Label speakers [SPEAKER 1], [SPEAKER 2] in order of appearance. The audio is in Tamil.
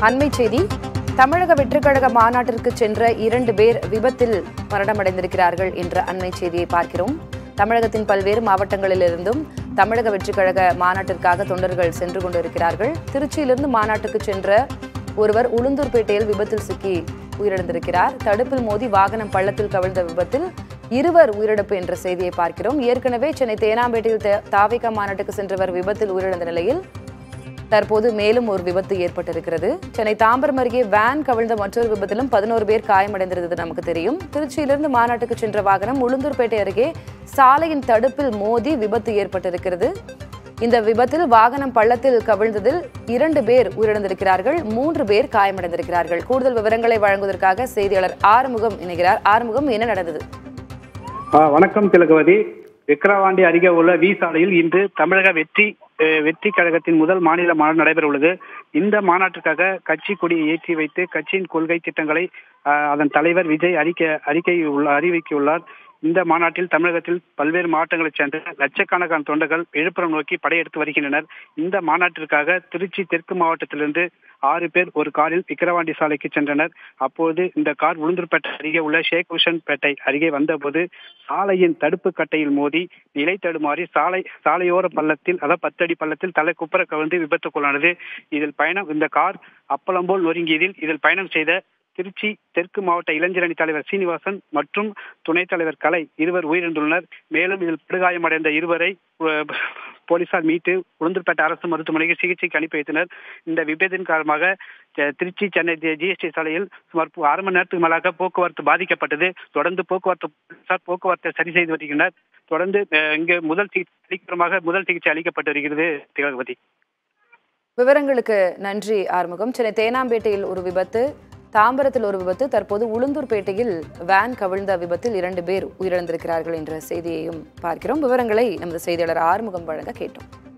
[SPEAKER 1] அண்மை செய்தி தமிழக வெற்றிக்கழக மாநாட்டிற்கு சென்ற இரண்டு பேர் விபத்தில் மரணமடைந்திருக்கிறார்கள் என்ற அண்மை செய்தியை பார்க்கிறோம் தமிழகத்தின் பல்வேறு மாவட்டங்களிலிருந்தும் தமிழக வெற்றிக்கழக மாநாட்டிற்காக தொண்டர்கள் சென்று கொண்டிருக்கிறார்கள் திருச்சியிலிருந்து மாநாட்டுக்கு சென்ற ஒருவர் உளுந்தூர்பேட்டையில் விபத்தில் சிக்கி உயிரிழந்திருக்கிறார் தடுப்பில் மோதி வாகனம் பள்ளத்தில் கவிழ்ந்த விபத்தில் இருவர் உயிரிழப்பு என்ற செய்தியை பார்க்கிறோம் ஏற்கனவே சென்னை தேனாம்பேட்டையில் தே- தாவேகா மாநாட்டுக்கு சென்றவர் விபத்தில் உயிரிழந்த நிலையில் தற்போது மேலும் ஒரு விபத்து ஏற்பட்டிருக்கிறது சென்னை தாம்பரம் அருகே வேன் கவிழ்ந்த மற்றொரு விபத்திலும் பதினோரு பேர் காயமடைந்திருந்தது நமக்கு தெரியும் திருச்சியிலிருந்து மாநாட்டுக்கு சென்ற வாகனம் உளுந்தூர்பேட்டை அருகே சாலையின் தடுப்பில் மோதி விபத்து ஏற்பட்டிருக்கிறது இந்த விபத்தில் வாகனம் பள்ளத்தில் கவிழ்ந்ததில் இரண்டு பேர் உயிரிழந்திருக்கிறார்கள் மூன்று பேர் காயமடைந்திருக்கிறார்கள் கூடுதல் விவரங்களை வழங்குவதற்காக செய்தியாளர் ஆறுமுகம் இணைகிறார் ஆறுமுகம் என்ன நடந்தது
[SPEAKER 2] ஆ, வணக்கம் திலகவதி விக்கிரவாண்டி அருகே உள்ள வி சாலையில் இன்று தமிழக வெற்றி அஹ், வெற்றி கழகத்தின் முதல் மாநில மாநாடு நடைபெற உள்ளது இந்த மாநாட்டுக்காக கட்சி கொடியை ஏற்றி வைத்து கட்சியின் கொள்கை திட்டங்களை அஹ், அதன் தலைவர் விஜய் அறிக்கை அறிக்கை உள்ள அறிவிக்கியுள்ளார் இந்த மாநாட்டில் தமிழகத்தில் பல்வேறு மாவட்டங்களைச் சேர்ந்த லட்சக்கணக்கான தொண்டர்கள் விழுப்புரம் நோக்கி படையெடுத்து வருகின்றனர் இந்த மாநாட்டிற்காக திருச்சி தெற்கு மாவட்டத்திலிருந்து ஆறு பேர் ஒரு காரில் விக்கிரவாண்டி சாலைக்கு சென்றனர் அப்போது இந்த கார் உளுந்தூர்பேட்டை அருகே உள்ள ஷேக் ஹுசன் பேட்டை அருகே வந்தபோது சாலையின் தடுப்பு கட்டையில் மோதி நிலை தடுமாறி சாலை சாலையோர பள்ளத்தில் அதாவது பத்தடி பள்ளத்தில் தலை குப்புற கவிழ்ந்து விபத்துக்குள்ளானது இதில் பயணம் இந்த கார் அப்பளம் போல் நொறுங்கியதில் இதில் பயணம் செய்த திருச்சி தெற்கு மாவட்ட இளைஞரணி தலைவர் சீனிவாசன் மற்றும் துணைத் தலைவர் கலை இருவர் உயிரிழந்துள்ளனர் மேலும் இதில் படுகாயமடைந்த இருவரை அஹ், போலீசார் மீட்டு உளுந்தூர்பேட்டை அரசு மருத்துவமனைக்கு சிகிச்சைக்கு அனுப்பி வைத்தனர் இந்த விபத்தின் காரணமாக அஹ், திருச்சி சென்னை ஜிஎஸ்டி சாலையில் சுமார் பு- அரை மணி நேரத்துக்கு மேலாக போக்குவரத்து பாதிக்கப்பட்டது தொடர்ந்து போக்குவரத்து போலீசார் போக்குவரத்தை சரி செய்து வருகின்றனர் தொடர்ந்து அஹ், இங்கு முதல் சிகிச்சை அளிக்கிறமாக முதல் சிகிச்சை அளிக்கப்பட்டு வருகிறது திலகவதி
[SPEAKER 1] விவரங்களுக்கு நன்றி ஆறுமுகம் சென்னை தேனாம்பேட்டையில் ஒரு விபத்து தாம்பரத்தில் ஒரு விபத்து தற்போது உளுந்தூர்பேட்டையில் வேன் கவிழ்ந்த விபத்தில் இரண்டு பேர் உயிரிழந்திருக்கிறார்கள் என்ற செய்தியையும் பார்க்கிறோம் விவரங்களை நமது செய்தியாளர் ஆறுமுகம் வழங்க கேட்டோம்